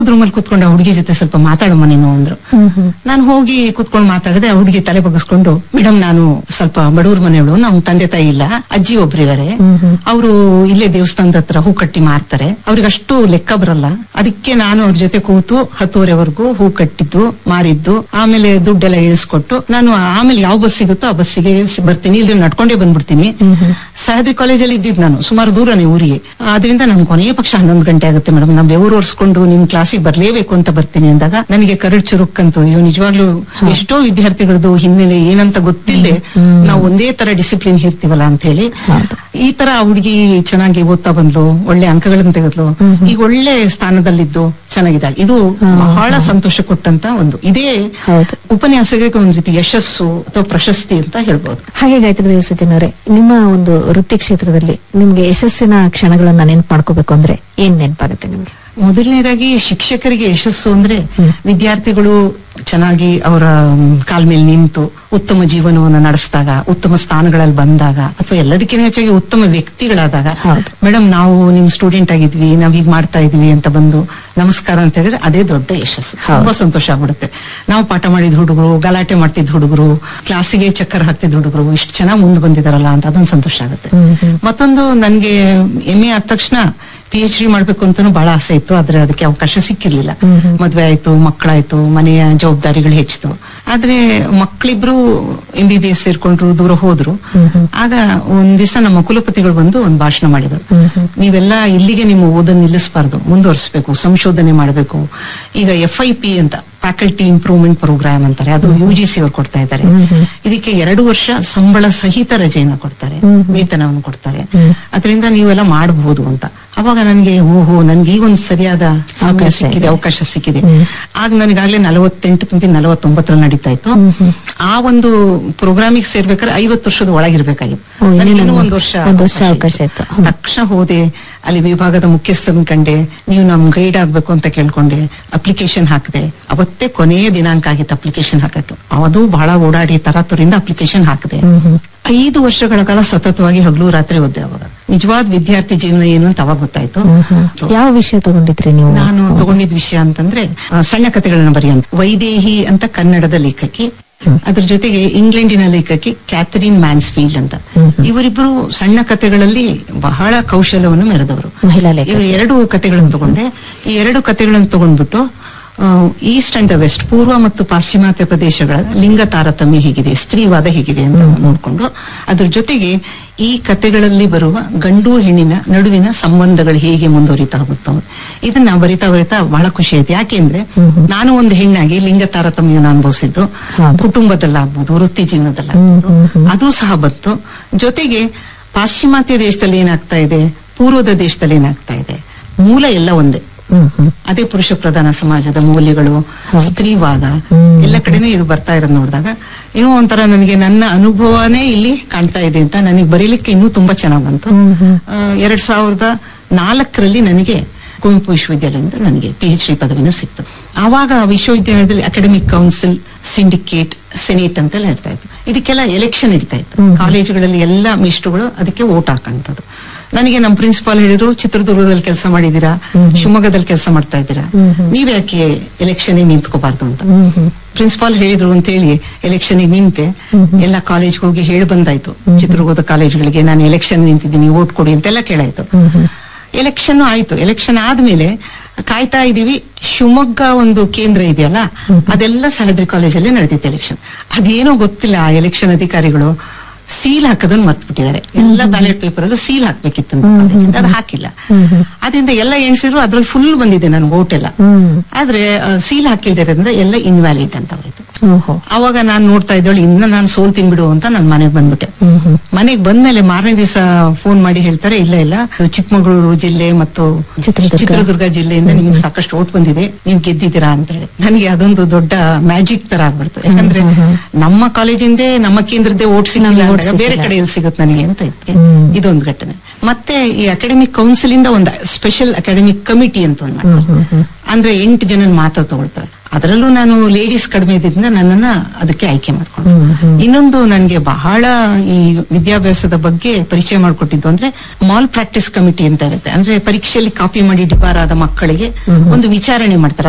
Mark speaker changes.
Speaker 1: ರೂಮಲ್ಲಿ ಕುತ್ಕೊಂಡು ಆ ಹುಡುಗಿ ಜೊತೆ ಸ್ವಲ್ಪ ಮಾತಾಡಮ್ಮ ನೀನು ಅಂದ್ರು ನಾನು ಹೋಗಿ ಕುತ್ಕೊಂಡು ಮಾತಾಡಿದೆ ಆ ಹುಡುಗಿ ತಲೆ ಬಗ್ಗಿಸ್ಕೊಂಡು ಮೇಡಮ್ ನಾನು ಸ್ವಲ್ಪ ಬಡವ್ರ ಮನೆಯವಳು ನಮ್ ತಂದೆ ತಾಯಿ ಇಲ್ಲ ಅಜ್ಜಿ ಒಬ್ರಿದ್ದಾರೆ ಅವರು ಇಲ್ಲೇ ದೇವಸ್ಥಾನದ ಹತ್ರ ಹೂ ಕಟ್ಟಿ ಮಾರ್ತಾರೆ ಅವ್ರಿಗೆ ಅಷ್ಟು ಲೆಕ್ಕ ಬರಲ್ಲ ಅದಕ್ಕೆ ನಾನು ಅವ್ರ ಜೊತೆ ಕೂತು ಹತ್ತುವರೆವರೆಗೂ ಹೂ ಕಟ್ಟಿದ್ದು ಮಾರಿದ್ದು ಆಮೇಲೆ ದುಡ್ಡೆಲ್ಲ ಇಳಿಸ್ಕೊಟ್ಟು ನಾನು ಆಮೇಲೆ ಯಾವ ಬಸ್ ಸಿಗುತ್ತೋ ಆ ಬಸ್ಸಿಗೆ ಸ್- ಬರ್ತೀನಿ ಇಲ್ಲಿ ನಡ್ಕೊಂಡೇ ಬಂದ್ಬಿಡ್ತೀನಿ ಸಹ್ಯಾದ್ರಿ ಕಾಲೇಜಲ್ಲಿ ಇದ್ದಿದ್ದು ನಾನು ಸುಮಾರು ದೂರನೇ ಊರಿಗೆ ಆದ್ರಿಂದ ನಮ್ ಕೊನೆಯ ಪಕ್ಷ ಹನ್ನೊಂದು ಗಂಟೆ ಆಗುತ್ತೆ ಮೇಡಮ್ ನಾವ್ ಬೆವರು ಒರ್ಸ್ಕೊಂಡು ನಿಮ್ ಕ್ಲಾಸಿಗೆ ಬರ್ಲೇಬೇಕು ಅಂತ ಬರ್ತೀನಿ ಅಂದಾಗ ನನಗೆ ಕರಡ್ ಚುರುಕ್ಕಂತು ಇವ್ ನಿಜವಾಗ್ಲೂ ಎಷ್ಟೋ ವಿದ್ಯಾರ್ಥಿಗಳದ್ದು ಹಿನ್ನೆಲೆ ಏನಂತ ಗೊತ್ತಿಲ್ಲದೆ ನಾವು ಒಂದೇ ತರ ಡಿಸಿಪ್ಲಿನ್ ಇರ್ತೀವಲ್ಲ ಅಂತ ಹೇಳಿ ಈ ತರ ಆ ಹುಡುಗಿ ಚೆನ್ನಾಗಿ ಓದ್ತಾ ಬಂದ್ಲು ಒಳ್ಳೆ ಅಂಕಗಳನ್ನು ತೆಗೆದ್ಲು ಈಗ ಒಳ್ಳೆ ಸ್ಥಾನದಲ್ಲಿದ್ದು ಚೆನ್ನಾಗಿದ್ದಾಳೆ ಇದು ಬಹಳ ಸಂತೋಷ ಕೊಟ್ಟಂತ ಒಂದು ಇದೇ
Speaker 2: ಹೌದು.
Speaker 1: ಉಪನ್ಯಾಸಕ್ಕೆ ಒಂದ್ ರೀತಿ ಯಶಸ್ಸು ಅಥವಾ ಪ್ರಶಸ್ತಿ ಅಂತ ಹೇಳ್ಬೋದು
Speaker 2: ಹಾಗೆ ಗಾಯತ್ರಿ ದೇವಸಜ್ಜನವರೇ ನಿಮ್ಮ ಒಂದು ವೃತ್ತಿ ಕ್ಷೇತ್ರದಲ್ಲಿ ನಿಮ್ಗೆ ಯಶಸ್ಸಿನ ಕ್ಷಣಗಳನ್ನ ನೆನ್ಪು ಮಾಡ್ಕೋಬೇಕು ಅಂದ್ರೆ ಏನ್ ನೆನಪಾಗುತ್ತೆ ನಿಮ್ಗೆ
Speaker 1: ಮೊದಲನೇದಾಗಿ ಶಿಕ್ಷಕರಿಗೆ ಯಶಸ್ಸು ಅಂದ್ರೆ ವಿದ್ಯಾರ್ಥಿಗಳು ಚೆನ್ನಾಗಿ ಅವರ ಕಾಲ್ ಮೇಲೆ ನಿಂತು ಉತ್ತಮ ಜೀವನವನ್ನು ನಡೆಸಿದಾಗ ಉತ್ತಮ ಸ್ಥಾನಗಳಲ್ಲಿ ಬಂದಾಗ ಅಥವಾ ಎಲ್ಲದಕ್ಕಿಂತ ಹೆಚ್ಚಾಗಿ ಉತ್ತಮ ವ್ಯಕ್ತಿಗಳಾದಾಗ
Speaker 2: ಹೌದು.
Speaker 1: ಮೇಡಮ್ ನಾವು ನಿಮ್ ಸ್ಟೂಡೆಂಟ್ ಆಗಿದ್ವಿ ನಾವ್ ಹೀಗ್ ಮಾಡ್ತಾ ಇದ್ವಿ ಅಂತ ಬಂದು ನಮಸ್ಕಾರ ಅಂತ ಹೇಳಿದ್ರೆ ಅದೇ ದೊಡ್ಡ ಯಶಸ್ಸು ತುಂಬಾ ಸಂತೋಷ ಆಗ್ಬಿಡುತ್ತೆ ನಾವು ಪಾಠ ಮಾಡಿದ ಹುಡುಗರು ಗಲಾಟೆ ಮಾಡ್ತಿದ್ದ ಹುಡುಗರು ಕ್ಲಾಸಿಗೆ ಚಕ್ಕರ್ ಹಾಕ್ತಿದ್ದ ಹುಡುಗರು ಇಷ್ಟು ಚೆನ್ನಾಗಿ ಮುಂದೆ ಬಂದಿದಾರಲ್ಲ ಅಂತ ಅದೊಂದು ಸಂತೋಷ ಆಗುತ್ತೆ ಮತ್ತೊಂದು ನನ್ಗೆ ಎಂ ಎ ಆದ ತಕ್ಷಣ ಪಿ ಎಚ್ ಡಿ ಮಾಡ್ಬೇಕು ಅಂತಾನು ಬಹಳ ಆಸೆ ಇತ್ತು ಆದ್ರೆ ಅದಕ್ಕೆ ಅವಕಾಶ ಸಿಕ್ಕಿರ್ಲಿಲ್ಲ ಮದ್ವೆ ಆಯ್ತು ಮಕ್ಕಳಾಯ್ತು ಮನೆಯ ಜವಾಬ್ದಾರಿಗಳು ಹೆಚ್ಚಿತು ಆದ್ರೆ ಮಕ್ಕಳಿಬ್ರು ಎಂ ಬಿ ಬಿ ಎಸ್ ಸೇರ್ಕೊಂಡ್ರು ದೂರ ಹೋದ್ರು ಆಗ ಒಂದ್ ದಿವಸ ನಮ್ಮ ಕುಲಪತಿಗಳು ಬಂದು ಒಂದ್ ಭಾಷಣ ಮಾಡಿದ್ರು ನೀವೆಲ್ಲ ಇಲ್ಲಿಗೆ ನಿಮ್ಮ ಓದನ್ನು ನಿಲ್ಲಿಸಬಾರ್ದು ಮುಂದುವರಿಸಬೇಕು ಸಂಶೋಧನೆ ಮಾಡಬೇಕು ಈಗ ಎಫ್ ಐ ಪಿ ಅಂತ ಫ್ಯಾಕಲ್ಟಿ ಇಂಪ್ರೂವ್ಮೆಂಟ್ ಪ್ರೋಗ್ರಾಮ್ ಅಂತಾರೆ ಅದು ಯು ಜಿ ಸಿ ಅವ್ರು ಕೊಡ್ತಾ ಇದ್ದಾರೆ ಇದಕ್ಕೆ ಎರಡು ವರ್ಷ ಸಂಬಳ ಸಹಿತ ರಜೆಯನ್ನು ಕೊಡ್ತಾರೆ ವೇತನವನ್ನು ಕೊಡ್ತಾರೆ ಅದರಿಂದ ನೀವೆಲ್ಲ ಮಾಡಬಹುದು ಅಂತ ಅವಾಗ ನನಗೆ ಓಹೋ ನನ್ಗೆ ಈ ಒಂದು ಸರಿಯಾದ ಸಮಯ
Speaker 2: ಅವಕಾಶ
Speaker 1: ಸಿಕ್ಕಿದೆ
Speaker 2: ಇದೆ.
Speaker 1: ಅವಕಾಶ ಸಿಕ್ಕಿದೆ ಆಗ ನನಗಾಗ್ಲೇ ನಲವತ್ತೆಂಟು ತುಂಬಿ ನಲವತ್ತೊಂಬತ್ತರಲ್ಲಿ ನಡೀತಾ ಇತ್ತು ಆ ಒಂದು ಪ್ರೋಗ್ರಾಮಿಗೆ ಸೇರ್ಬೇಕಾದ್ರೆ ಐವತ್ತು ವರ್ಷದ ಒಳಗಿರ್ಬೇಕಾಗಿತ್ತು
Speaker 2: ಓ, ಇನ್ನೇನು
Speaker 1: ನನಗಿನ್ನೂ ಒಂದು ವರ್ಷ
Speaker 2: ಒಂದು ವರ್ಷ ಅವಕಾಶ ಇತ್ತು. ಹ್ಮ್.
Speaker 1: ತಕ್ಷಣ ಹೋದೆ ಅಲ್ಲಿ ವಿಭಾಗದ ಮುಖ್ಯಸ್ಥರನ್ನ ಕಂಡೆ ನೀವು ನಮ್ ಗೈಡ್ ಆಗ್ಬೇಕು ಅಂತ ಕೇಳ್ಕೊಂಡೆ ಅಪ್ಲಿಕೇಶನ್ ಹಾಕಿದೆ ಅವತ್ತೇ ಕೊನೆಯ ದಿನಾಂಕ ಆಗಿತ್ತು ಅಪ್ಲಿಕೇಶನ್ ಹಾಕಕ್ಕೆ ಅದು ಬಹಳ ಓಡಾಡಿ ತರಾತುರಿಂದ ಅಪ್ಲಿಕೇಶನ್ ಹಾಕಿದೆ ಐದು ವರ್ಷಗಳ ಕಾಲ ಸತತವಾಗಿ ಹಗಲು ರಾತ್ರಿ ಓದ್ದೆ ಅವಾಗ ನಿಜವಾದ ವಿದ್ಯಾರ್ಥಿ ಜೀವನ ಏನು ಅಂತ ಅವಾಗ ಗೊತ್ತಾಯ್ತು
Speaker 2: ಯಾವ ವಿಷಯ ತಗೊಂಡಿದ್ರಿ ನೀವು
Speaker 1: ನಾನು ತಗೊಂಡಿದ್ ವಿಷಯ ಅಂತಂದ್ರೆ ಆ, ಸಣ್ಣ ಕಥೆಗಳನ್ನ ಬರೆಯಂತ ವೈದೇಹಿ ಅಂತ ಕನ್ನಡದ ಲೇಖಕಿ ಅದ್ರ ಜೊತೆಗೆ ಇಂಗ್ಲೆಂಡಿನ ಲೇಖಕಿ ಕ್ಯಾಥರಿನ್ ಮ್ಯಾನ್ಸ್ಫೀಲ್ಡ್ ಅಂತ ಇವರಿಬ್ಬರು ಸಣ್ಣ ಕಥೆಗಳಲ್ಲಿ ಬಹಳ ಕೌಶಲ್ಯವನ್ನು ಮೆರೆದವರು
Speaker 2: ಮಹಿಳಾ ಲೇಖಕಿ.
Speaker 1: ಇವರು ಎರಡು ಕಥೆಗಳನ್ನು ತಗೊಂಡೆ ಈ ಎರಡು ಕಥೆಗಳನ್ನು ತಗೊಂಡ್ಬಿಟ್ಟು ಈಸ್ಟ್ ಅಂಡ್ ವೆಸ್ಟ್ ಪೂರ್ವ ಮತ್ತು ಪಾಶ್ಚಿಮಾತ್ಯ ಪ್ರದೇಶಗಳ ಲಿಂಗ ತಾರತಮ್ಯ ಹೇಗಿದೆ ಸ್ತ್ರೀವಾದ ಹೇಗಿದೆ ಅಂತ ನೋಡ್ಕೊಂಡು ಅದ್ರ ಜೊತೆಗೆ ಈ ಕಥೆಗಳಲ್ಲಿ ಬರುವ ಗಂಡು ಹೆಣ್ಣಿನ ನಡುವಿನ ಸಂಬಂಧಗಳು ಹೇಗೆ ಮುಂದುವರಿತಾ ಹೋಗುತ್ತೋ ಇದನ್ನ ಬರಿತಾ ಬರಿತಾ ಬಹಳ ಖುಷಿ ಆಯ್ತು ಯಾಕೆಂದ್ರೆ ನಾನು ಒಂದು ಹೆಣ್ಣಾಗಿ ಲಿಂಗ ತಾರತಮ್ಯವನ್ನು ಅನುಭವಿಸಿದ್ದು
Speaker 2: ಹೌದು.
Speaker 1: ಕುಟುಂಬದಲ್ಲಾಗ್ಬೋದು ವೃತ್ತಿ ಜೀವನದಲ್ಲಾಗ್ಬೋದು ಅದು ಸಹ ಬಂತು ಜೊತೆಗೆ ಪಾಶ್ಚಿಮಾತ್ಯ ದೇಶದಲ್ಲಿ ಏನಾಗ್ತಾ ಇದೆ ಪೂರ್ವದ ದೇಶದಲ್ಲಿ ಏನಾಗ್ತಾ ಇದೆ ಮೂಲ ಎಲ್ಲ ಒಂದೇ
Speaker 2: ಹ್ಮ್ ಹ್ಮ್
Speaker 1: ಅದೇ ಪುರುಷ ಪ್ರಧಾನ ಸಮಾಜದ ಮೌಲ್ಯಗಳು ಸ್ತ್ರೀವಾದ ಎಲ್ಲ ಕಡೆನೂ ಇದು ಬರ್ತಾ ಇರೋದು ನೋಡಿದಾಗ ಏನೋ ಒಂಥರ ನನಗೆ ನನ್ನ ಅನುಭವನೇ ಇಲ್ಲಿ ಕಾಣ್ತಾ ಇದೆ ಅಂತ ನನಗೆ ಬರೀಲಿಕ್ಕೆ ಇನ್ನೂ ತುಂಬಾ ಚೆನ್ನಾಗ್ ಬಂತು ಆ, ಎರಡ್ ಸಾವಿರದ ನಾಲ್ಕರಲ್ಲಿ ನನಗೆ ಕುವೆಂಪು ವಿಶ್ವವಿದ್ಯಾಲಯದಿಂದ ನನಗೆ ಪಿ ಎಚ್ ಡಿ ಪದವಿನೂ ಸಿಕ್ತು ಆವಾಗ ವಿಶ್ವವಿದ್ಯಾಲಯದಲ್ಲಿ ಅಕಾಡೆಮಿಕ್ ಕೌನ್ಸಿಲ್ ಸಿಂಡಿಕೇಟ್ ಸೆನೇಟ್ ಅಂತೆಲ್ಲ ಇರ್ತಾ ಇತ್ತು ಇದಕ್ಕೆಲ್ಲ ಎಲೆಕ್ಷನ್ ನಡೀತಾ ಇತ್ತು ಕಾಲೇಜುಗಳಲ್ಲಿ ಎಲ್ಲ ಮಿಸ್ಟ್ರುಗಳು ಅದಕ್ಕೆ ವೋಟ್ ಹಾಕಂತದ್ದು ನನಗೆ ನಮ್ಮ ಪ್ರಿನ್ಸಿಪಾಲ್ ಹೇಳಿದ್ರು ಚಿತ್ರದುರ್ಗದಲ್ಲಿ ಕೆಲಸ ಮಾಡಿದೀರಾ ಶಿವಮೊಗ್ಗದಲ್ಲಿ ಕೆಲಸ ಮಾಡ್ತಾ ಇದ್ದೀರಾ ನೀವ್ ಯಾಕೆ ಎಲೆಕ್ಷನ್ ನಿಂತ್ಕೋಬಾರ್ದು ಅಂತ ಪ್ರಿನ್ಸಿಪಾಲ್ ಹೇಳಿದ್ರು ಅಂತ ಹೇಳಿ ಎಲೆಕ್ಷನ್ ನಿಂತೆ ಎಲ್ಲ ಕಾಲೇಜ್ಗೆ ಹೋಗಿ ಹೇಳಿ ಬಂದಾಯ್ತು ಚಿತ್ರದುರ್ಗದ ಕಾಲೇಜ್ಗಳಿಗೆ ನಾನು ಎಲೆಕ್ಷನ್ ನಿಂತಿದ್ದೀನಿ ವೋಟ್ ಕೊಡಿ ಅಂತೆಲ್ಲ ಕೇಳಾಯ್ತು ಎಲೆಕ್ಷನ್ ಆಯ್ತು ಎಲೆಕ್ಷನ್ ಆದ್ಮೇಲೆ ಕಾಯ್ತಾ ಇದೀವಿ ಶಿವಮೊಗ್ಗ ಒಂದು ಕೇಂದ್ರ ಇದೆಯಲ್ಲ ಅದೆಲ್ಲ ಸಹ್ಯಾದ್ರಿ ಕಾಲೇಜಲ್ಲಿ ನಡೆದಿತ್ತು ಎಲೆಕ್ಷನ್ ಅದೇನೋ ಗೊತ್ತಿಲ್ಲ ಆ ಎಲೆಕ್ಷನ್ ಅಧಿಕಾರಿಗಳು ಸೀಲ್ ಹಾಕೋದನ್ನ ಮರ್ತ್ಬಿಟ್ಟಿದ್ದಾರೆ ಎಲ್ಲ ಬ್ಯಾಲೆಟ್ ಪೇಪರ್ ಅಲ್ಲೂ ಸೀಲ್ ಹಾಕ್ಬೇಕಿತ್ತು ಅಂತ ಕಾಲೇಜಿಂದ. ಅದು ಹಾಕಿಲ್ಲ ಅದರಿಂದ ಎಲ್ಲ ಎಣ್ಸಿದ್ರು ಅದ್ರಲ್ಲಿ ಫುಲ್ ಬಂದಿದೆ ನನ್ ವೋಟ್ ಎಲ್ಲ ಆದ್ರೆ ಸೀಲ್ ಹಾಕಿಲ್ದಿರೋದ್ರಿಂದ ಎಲ್ಲ ಇನ್ವ್ಯಾಲಿಡ್ ಅಂತ ಹೋಯ್ತು
Speaker 2: ಓಹೋ
Speaker 1: ಅವಾಗ ನಾನ್ ನೋಡ್ತಾ ಇದ್ದಳು ಇನ್ನ ನಾನು ಸೋಲ್ತೀನಿ ಬಿಡು ಅಂತ ನಾನು ಮನೆಗೆ ಬಂದ್ಬಿಟ್ಟೆ ಮನೆಗೆ ಬಂದ್ಮೇಲೆ ಮಾರನೇ ದಿವಸ ಫೋನ್ ಮಾಡಿ ಹೇಳ್ತಾರೆ ಇಲ್ಲ ಇಲ್ಲ ಚಿಕ್ಕಮಗಳೂರು ಜಿಲ್ಲೆ ಮತ್ತು
Speaker 2: ಚಿತ್ರದುರ್ಗ.
Speaker 1: ಚಿತ್ರದುರ್ಗ ಜಿಲ್ಲೆಯಿಂದ ನಿಮ್ಗೆ ಸಾಕಷ್ಟು ಓಟ್ ಬಂದಿದೆ ನೀವು ಗೆದ್ದಿದ್ದೀರಾ ಅಂತ ಹೇಳಿ ನನಗೆ ಅದೊಂದು ದೊಡ್ಡ ಮ್ಯಾಜಿಕ್ ತರ ಆಗ್ಬಿಡ್ತು ಯಾಕಂದ್ರೆ ನಮ್ಮ ಕಾಲೇಜಿಂದೇ ನಮ್ಮ ಕೇಂದ್ರದ್ದೇ ಓಟ್ ಸಿಗಲ್ಲ
Speaker 2: ನಮ್ಗೆ vote
Speaker 1: ಅಂದಾಗ ಬೇರೆ
Speaker 2: ಸಿಕ್ಕಿಲ್ಲ.
Speaker 1: ಕಡೆ ಎಲ್ಲಿ ಸಿಗುತ್ತೆ ನನಗೆ ಅಂತ ಇತ್ತು
Speaker 2: ಹ್ಮ್.
Speaker 1: ಇದೊಂದು ಘಟನೆ ಮತ್ತೆ ಈ ಅಕಾಡೆಮಿಕ್ ಕೌನ್ಸಿಲ್ ಇಂದ ಒಂದು ಸ್ಪೆಷಲ್ ಅಕಾಡೆಮಿಕ್ ಕಮಿಟಿ ಅಂತ ಒಂದು ಮಾಡ್ತಾರೆ ಅಂದ್ರೆ ಎಂಟು ಜನ ಮಾತ್ರ ತಗೊಳ್ತಾರೆ ಅದರಲ್ಲೂ ನಾನು ಲೇಡೀಸ್ ಕಡಿಮೆ ಇದ್ದಿದ್ರಿಂದ ನನ್ನನ್ನ ಅದಕ್ಕೆ ಆಯ್ಕೆ ಮಾಡ್ಕೊಂಡು ಇನ್ನೊಂದು ನನಗೆ ಬಹಳ ಈ ವಿದ್ಯಾಭ್ಯಾಸದ ಬಗ್ಗೆ ಪರಿಚಯ ಮಾಡಿಕೊಟ್ಟಿದ್ದು ಅಂದ್ರೆ ಮಾಲ್ ಪ್ರಾಕ್ಟೀಸ್ ಕಮಿಟಿ ಅಂತ ಇರುತ್ತೆ ಅಂದ್ರೆ ಪರೀಕ್ಷೆಯಲ್ಲಿ ಕಾಪಿ ಮಾಡಿ ಡಿಪಾರ್ ಆದ ಮಕ್ಕಳಿಗೆ ಒಂದು ವಿಚಾರಣೆ ಮಾಡ್ತಾರೆ